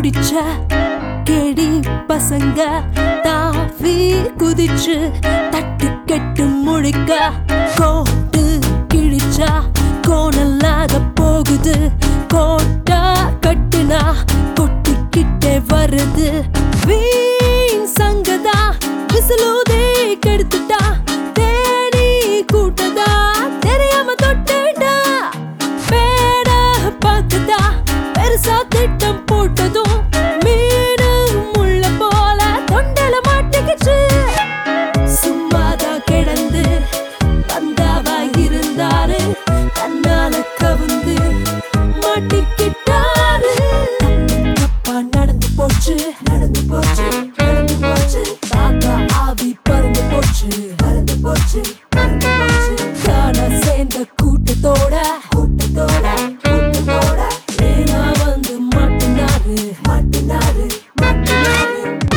புடிச்ச கேடி பசங்க தாவி குதிச்சு தட்டு கெட்டு முழிக்க கோட்டு கிழிச்சா கோணலாக போகுது கோட்டா கட்டுனா கொட்டிக்கிட்டே வருது வீண் சங்கதா விசிலூதே கெடுத்துட்டா தேடி கூட்டதா தெரியாம தொட்டுட்டா பேட பார்க்கதா பெருசா திட்டம் போட்டதும் மீனு முள்ள போல தொண்டல மாட்டிக்கிச்சு சும்மாதான் கிடந்து பந்தாவா இருந்தாரு தன்னால கவுந்து மாட்டிக்கிட்டாரு தப்பா நடந்து போச்சு நடந்து போச்சு நடந்து போச்சு தாத்தா ஆவி பறந்து போச்சு பறந்து போச்சு பறந்து போச்சு காண சேர்ந்த கூட்டத்தோட கூட்டத்தோட கூட்டத்தோட ஏனா வந்து மாட்டினாரு மாட்டினாரு மாட்டினாரு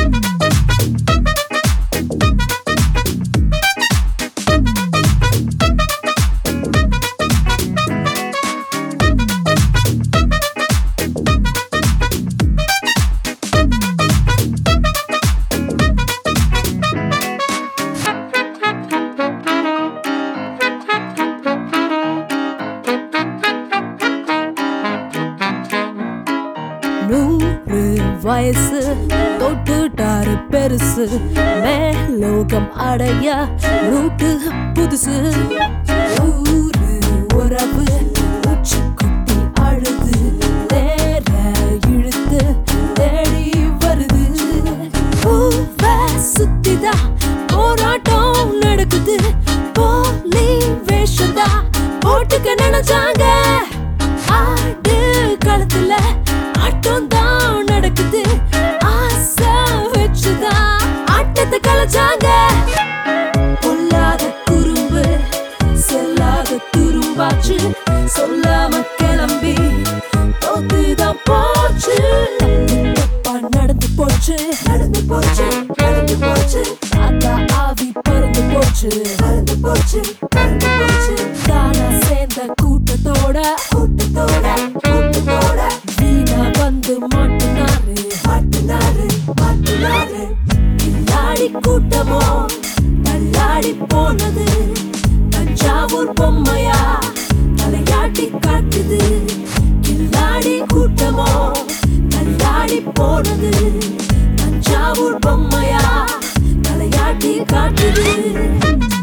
நூறு வயசு தொட்டுட்டாரு பெருசு மேலோகம் அடைய ரூட்டு புதுசு ஊரு உறவு உச்சி குட்டி அழுது தேர இழுத்து தேடி வருது பூவ சுத்திதா போராட்டம் நடக்குது போலி வேஷந்தா போட்டுக்க நினைச்சாங்க ஆடு களத்துல ஆட்டம் தான் நடக்குது ஆசை வச்சுதான் ஆட்டத்தை கலைச்சாங்க பொல்லாத குறும்பு செல்லாத துரும்பாச்சு சொல்லாம கிளம்பி தோத்துதான் போச்சு தப்பா நடந்து போச்சு நடந்து போச்சு நடந்து போச்சு தாத்தா ஆவி பறந்து போச்சு பறந்து போச்சு பறந்து போச்சு தானா சேர்ந்த கூட்டத்தோட கூட்டத்தோட கூட்டத்தோட வீணா வந்து மாட்டினாரு மாட்டினாரு மாட்டினாரு கில்லாடி கூட்டமோ தள்ளாடி போனது தஞ்சாவூர் பொம்மையா தலையாட்டி காட்டுது கில்லாடி கூட்டமோ தள்ளாடி போனது தஞ்சாவூர் பொம்மையா தலையாட்டி காட்டுது